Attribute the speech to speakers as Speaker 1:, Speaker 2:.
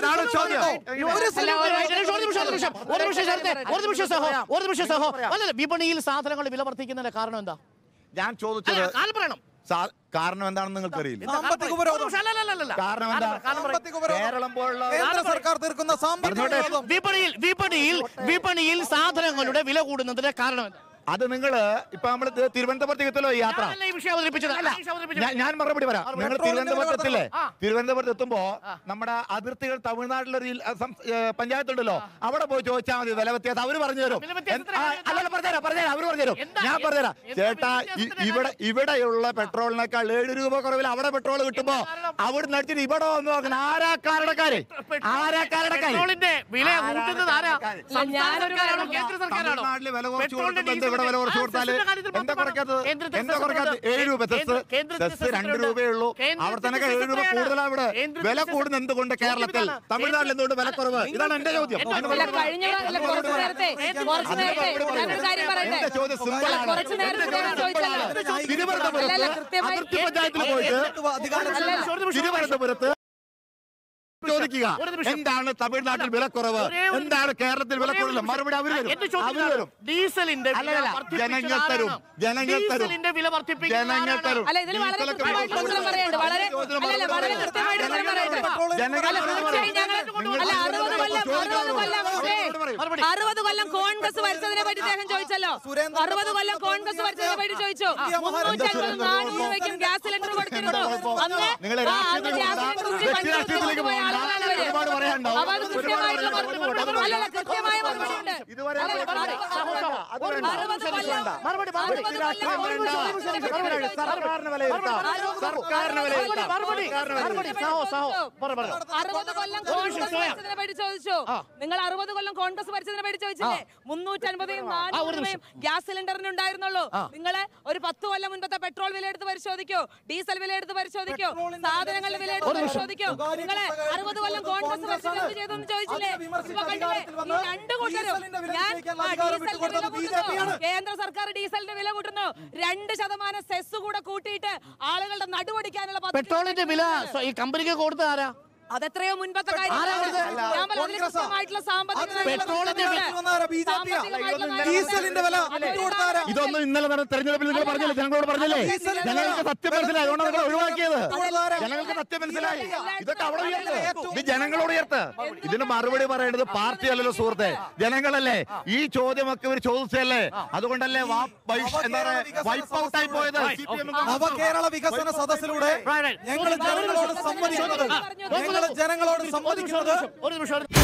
Speaker 1: അതാണ് ചോദ്യം
Speaker 2: ഒരു
Speaker 3: അല്ല, ഒരു നിമിഷം, ഒരു നിമിഷം, ഒരു നിമിഷം, ഒരു നിമിഷം ശരത്തെ, ഒരു നിമിഷം സഹോ ഒരു നിമിഷം സഹോ അല്ലല്ല വിപണിയിൽ സാധനങ്ങൾ വില വർദ്ധിക്കുന്നതിന്റെ കാരണം എന്താ
Speaker 1: ഞാൻ
Speaker 3: അല്ല,
Speaker 1: ചോദിച്ചത്
Speaker 3: കാരണം പറയണം
Speaker 1: സാ- കാരണം എന്താണെന്ന് നിങ്ങൾക്കറിയില്ല
Speaker 3: എന്താ കാരണം
Speaker 2: സാമ്പത്തിക
Speaker 3: പറയ്.
Speaker 2: ഉപരോധം.
Speaker 3: ഒരു നിമിഷം, അല്ല, അല്ല, അല്ല, അല്ല.
Speaker 1: കാരണം എന്താ?
Speaker 3: കാരണം പറയ്, കാരണം പറയ്.
Speaker 2: സാമ്പത്തിക ഉപരോധം.
Speaker 1: കേരളം പോലുള്ള
Speaker 2: കേന്ദ്ര സർക്കാർ തീർക്കുന്ന സാമ്പത്തിക
Speaker 1: പറഞ്ഞോട്ടെ.
Speaker 2: വിരോധം.
Speaker 3: വിപണിയിൽ വിപണിയിൽ വിപണിയിൽ സാധനങ്ങളുടെ വില കൂടുന്നതിന്റെ കാരണം എന്താ?
Speaker 1: അത് നിങ്ങള് ഇപ്പൊ നമ്മൾ തിരുവനന്തപുരത്തേക്ക് എത്തല്ലോ ഈ യാത്ര
Speaker 3: ഞാനല്ല ഈ വിഷയം അവതരിപ്പിച്ചത് ഈ വിഷയം അവതരിപ്പിച്ചത്.
Speaker 1: ഞാൻ- ഞാൻ മറുപടി പറയാം നിങ്ങൾ
Speaker 2: പെട്രോളിന്റെ
Speaker 1: തിരുവനന്തപുരത്ത് എത്തില്ലേ
Speaker 3: ആ.
Speaker 1: തിരുവനന്തപുരത്ത് എത്തുമ്പോ നമ്മുടെ അതിർത്തികൾ തമിഴ്നാട്ടിലൊരു ജില്ല- അഹ് സം- ഏഹ് പഞ്ചായത്തുണ്ടല്ലോ അവിടെ പോയി ചോദിച്ചാൽ മതി വില വ്യത്യാസം അവര് പറഞ്ഞു തരും
Speaker 3: വില വ്യത്യാസത്തിന്
Speaker 1: ആ, അല്ലല്ല പറഞ്ഞുതരാം പറഞ്ഞുതരാം അവര് പറഞ്ഞുതരും
Speaker 3: എന്താ-
Speaker 1: ഞാൻ പറഞ്ഞുതരാം
Speaker 3: എന്താ
Speaker 1: ചേട്ടാ ഇ-
Speaker 3: വ്യത്യാസത്തിന്
Speaker 1: ഇവിടെ ഇവിടെയുള്ള പെട്രോളിനേക്കാൾ ഏഴ് രൂപ കുറവിൽ അവിടെ പെട്രോൾ കിട്ടുമ്പോ അവിടെ അടിച്ചിട്ട് ഇവിടെ വന്ന് നോക്കണം ആരാ കാരണക്കാര് ആരാ കാരണക്കാര്
Speaker 3: പെട്രോളിന്റെ വില കൂട്ടുന്നത് ആരാ
Speaker 1: കാരണക്കാര്?
Speaker 3: സംസ്ഥാന സർക്കാരാണോ കേന്ദ്ര സർക്കാരാണോ
Speaker 1: തമിഴ്നാട്ടില് വില കുറച്ച്
Speaker 3: പെട്രോളിന്റെ
Speaker 1: കൊടുക്കുമ്പോ എന്താ ഇവിടെ വില കുറച്ച്
Speaker 3: ആ,
Speaker 1: കൊടുത്താല്
Speaker 3: സെസ്സിന്റെ കാര്യത്തിൽ
Speaker 1: എന്താ
Speaker 3: മാത്രമാണ്.
Speaker 1: കുറയ്ക്കാത്തത്
Speaker 3: കേന്ദ്രത്തിൽ
Speaker 1: എന്താ
Speaker 3: സെസ്
Speaker 1: കുറയ്ക്കാത്തത്
Speaker 3: ഉണ്ട്.
Speaker 1: ഏഴ് രൂപ സെസ്
Speaker 3: കേന്ദ്ര- കേന്ദ്രത്തിൽ
Speaker 1: സെസ്
Speaker 3: സെസ്
Speaker 1: രണ്ട്
Speaker 3: ഉണ്ട്.
Speaker 1: രൂപയേ ഉള്ളൂ
Speaker 3: കേന്ദ്രത്തിൽ
Speaker 1: അവിടത്തേക്ക്
Speaker 3: സെസ്
Speaker 1: ഏഴ് രൂപ
Speaker 3: എത്രയാണ്?
Speaker 1: കൂടുതലാണ് ഇവിടെ
Speaker 3: കേന്ദ്രത്തിൽ
Speaker 1: വില
Speaker 3: സെസ്
Speaker 1: കൂടുന്ന എന്തുകൊണ്ട് കേരളത്തിൽ
Speaker 3: നോക്കിയിട്ടാണ്.
Speaker 1: തമിഴ്നാട്ടിൽ എന്തുകൊണ്ട് വില കുറവ് ഇതാണ് എന്റെ ചോദ്യം
Speaker 3: എന്റെ
Speaker 1: അതിന്
Speaker 3: ചോദ്യം
Speaker 4: അല്ല കഴിഞ്ഞ അല്ല കുറച്ച് നേരത്തെ കുറച്ച്
Speaker 1: അതിന്
Speaker 4: നേരത്തെ
Speaker 1: മറുപടി പറയൂ.
Speaker 4: ഞാനൊരു കാര്യം പറയട്ടെ
Speaker 1: എന്റെ ചോദ്യം സിമ്പിൾ
Speaker 4: അല്ല,
Speaker 1: ആണ്
Speaker 4: കുറച്ച് നേരത്തെ
Speaker 1: എന്റെ
Speaker 4: ഞാൻ
Speaker 1: ചോദ്യം simple
Speaker 4: ചോദിച്ചല്ലോ.
Speaker 1: ആണ്. തിരുവനന്തപുരത്ത്
Speaker 4: അല്ല, കൃത്യമായി-
Speaker 1: അതിർത്തി പഞ്ചായത്തിൽ പോയിട്ട്
Speaker 2: അധികാരം
Speaker 1: തിരുവനന്തപുരത്ത് ചോദിക്കുക
Speaker 3: ഒരു നിമിഷം.
Speaker 1: എന്താണ് തമിഴ്നാട്ടിൽ വില കുറവ്
Speaker 3: ഒരേ ഒരു
Speaker 1: എന്താണ് കേരളത്തിൽ വില
Speaker 3: ഒരേ ഒരു
Speaker 1: കൂടുതൽ
Speaker 3: നിമിഷം.
Speaker 1: മറുപടി അവർ
Speaker 3: എന്റെ
Speaker 1: വരും
Speaker 3: ചോദ്യം
Speaker 1: അവർ
Speaker 3: ഇതാണ്.
Speaker 1: വരും
Speaker 3: ഡീസലിന്റെ വില
Speaker 1: അല്ലല്ല,
Speaker 3: വർദ്ധിപ്പിച്ചത്
Speaker 1: ജനങ്ങൾ തരും.
Speaker 3: ആരാണ്?
Speaker 1: ജനങ്ങൾ തരും.
Speaker 3: ഡീസലിന്റെ വില വർദ്ധിപ്പിച്ചത്
Speaker 1: ജനങ്ങൾ
Speaker 3: ആരാണ്?
Speaker 1: തരും
Speaker 4: അല്ല ഇതിൽ വളരെ
Speaker 1: ഡീസലൊക്കെ
Speaker 4: കൃത്യമായിട്ട് ഉത്തരം പറയണ്ട് വളരെ അല്ലല്ല വളരെ കൃത്യമായിട്ട് ഉത്തരം പറയട്ടെ
Speaker 1: ജനങ്ങൾ
Speaker 4: അല്ല തീർച്ചയായും ഞങ്ങൾ അല്ല അറുപത് കൊല്ലം അറുപത് കൊല്ലം പക്ഷേ
Speaker 3: മറുപടി.
Speaker 4: അറുപത് കൊല്ലം കോൺഗ്രസ് ഭരിച്ചതിനെ പറ്റി അദ്ദേഹം ചോദിച്ചല്ലോ
Speaker 2: സുരേന്ദ്രൻ
Speaker 4: അറുപത് കൊല്ലം കോൺഗ്രസ് ഭരിച്ചതിനെ പറ്റി ചോദിച്ചു മുന്നൂറ്റി അൻപത് നാനൂറ് രൂപയ്ക്കും ഗ്യാസ് സിലിണ്ടർ കൊടുത്തിരുന്നു അന്ന്
Speaker 1: നിങ്ങളെ
Speaker 4: ആ, അന്ന്
Speaker 1: രാഷ്ട്രീയത്തിലേക്ക്
Speaker 4: ഗ്യാസ്
Speaker 1: പോകണ്ട.
Speaker 4: സിലിണ്ടർ
Speaker 1: വ്യക്തി രാഷ്ട്രീയത്തിലേക്ക്
Speaker 4: കുറ്റി പഞ്ചായത്തിൽ കൊണ്ടുപോയ
Speaker 1: പോകണ്ട.
Speaker 4: ആളുകളാണ് ഇവര്.
Speaker 1: ഒരുപാട് പറയാനുണ്ടാവും.
Speaker 4: അപ്പൊ അത് കൃത്യമായിട്ടുള്ള
Speaker 1: ഒരുപാട്
Speaker 4: മറുപടി
Speaker 1: പറയാനുണ്ടാവും.
Speaker 4: അല്ലല്ല കൃത്യമായ മറുപടി ഉണ്ട്
Speaker 1: ഇതുവരെ
Speaker 4: അല്ല,
Speaker 1: മറുപടി
Speaker 4: മറുപടി-
Speaker 1: അത് വേണ്ട. അത് വേണ്ട.
Speaker 4: അറുപത് കൊല്ലം
Speaker 3: മറുപടി, മറുപടി.
Speaker 4: അറുപത്
Speaker 1: രാഷ്ട്രീയം
Speaker 4: കൊല്ലം
Speaker 1: വേണ്ട.
Speaker 4: കോൺഗ്രസ്
Speaker 1: സർക്കാരിന് വിലയിരുത്താം സർക്കാരിന് വിലയിരുത്താം
Speaker 3: മറുപടി മറുപടി സഹോ സഹോ പറ പറ
Speaker 4: അറുപത് കൊല്ലം
Speaker 3: ഒരു നിമിഷം,
Speaker 4: കോൺഗ്രസ്
Speaker 3: സ്വയം.
Speaker 4: ഭരിച്ചതിനെ പറ്റി ചോദിച്ചു നിങ്ങൾ അറുപത് കൊല്ലം കോൺഗ്രസ് ഭരിച്ചതിനെ പറ്റി ചോദിച്ചില്ലേ മുന്നൂറ്റി അൻപതും നാനൂറ് രൂപയും ഗ്യാസ് സിലിണ്ടറിന് ഉണ്ടായിരുന്നുള്ളൂ നിങ്ങള് ഒരു പത്ത് കൊല്ലം മുൻപത്തെ പെട്രോൾ വില എടുത്ത് പരിശോധിക്കൂ ഡീസൽ വില എടുത്ത് പരിശോധിക്കൂ സാധനങ്ങളുടെ വില എടുത്ത് പരിശോധിക്കൂ നിങ്ങള് അറുപത് കൊല്ലം കോൺഗ്രസ് ഭരിച്ചത് എന്ത് ചെയ്തെന്ന് ചോദിച്ചില്ലേ ഇപ്പൊ കണ്ടില്ലേ ഈ രണ്ട് കൂട്ടരും ഞാൻ ആ, ഡീസലിന്റെ വില കൂട്ടുന്നു കേന്ദ്ര സർക്കാർ ഡീസലിന്റെ വില കൂട്ടുന്നു രണ്ട് ശതമാനം സെസ് കൂടെ കൂട്ടിയിട്ട് ആളുകളുടെ നടുവടിക്കാനുള്ള പദ്ധതി
Speaker 3: പെട്രോളിന്റെ വില സ്വ- ഈ കമ്പനിക്ക് കൊടുത്ത ആരാ
Speaker 4: അതെത്രയോ മുൻപത്തെ
Speaker 3: ആരാ
Speaker 4: കാര്യമാണ്
Speaker 3: കൊടുത്തത്?
Speaker 4: ഞാൻ പറഞ്ഞ അതിൽ
Speaker 2: കോൺഗ്രസ്സാ.
Speaker 4: കൃത്യമായിട്ടുള്ള സാമ്പത്തിക
Speaker 2: അത്
Speaker 4: നയങ്ങൾ
Speaker 3: പെട്രോളിന്റെ വില
Speaker 4: കൊടുത്തിട്ടുണ്ട്.
Speaker 2: ബി ജെ പിയാ.
Speaker 4: സാമ്പത്തികമായിട്ടുള്ള നയങ്ങൾ
Speaker 2: ഡീസലിന്റെ വില കൊടുത്താരാ
Speaker 1: ഇതൊന്നും ഇന്നലെ നടന്ന തെരഞ്ഞെടുപ്പിൽ നിങ്ങൾ പറഞ്ഞില്ലേ ജനങ്ങളോട് പറഞ്ഞില്ലേ
Speaker 2: ഡീസലിന്റെ
Speaker 1: ജനങ്ങൾക്ക് സത്യം മനസ്സിലായി അതുകൊണ്ട് നിങ്ങൾ ഒഴിവാക്കിയത്
Speaker 2: കൊടുത്താരാ?
Speaker 1: ജനങ്ങൾക്ക് സത്യം മനസ്സിലായി ഇതൊക്കെ അവിടെ ഉയർത്ത് ഇത് ജനങ്ങളോട് ഉയർത്ത് ഇതിന് മറുപടി പറയേണ്ടത് പാർട്ടിയല്ലല്ലോ സുഹൃത്തെ ജനങ്ങളല്ലേ ഈ ചോദ്യമൊക്കെ ഇവർ ചോദിച്ചല്ലേ അതുകൊണ്ടല്ലേ വാ- വൈ- എന്താ പറയാ വൈപ്പ് ഔട്ട് ആയി പോയത് CPM ഉം
Speaker 2: നവകേരള വികസന സദസ്സിലൂടെ
Speaker 3: Right, right.
Speaker 2: ഞങ്ങൾ ജനങ്ങളോട് സമ്മതിക്കുന്നത് ഞങ്ങൾ ജനങ്ങളോട് സമ്മതിക്കുന്നത്
Speaker 3: ഒരു നിമിഷം ഒരു നിമിഷം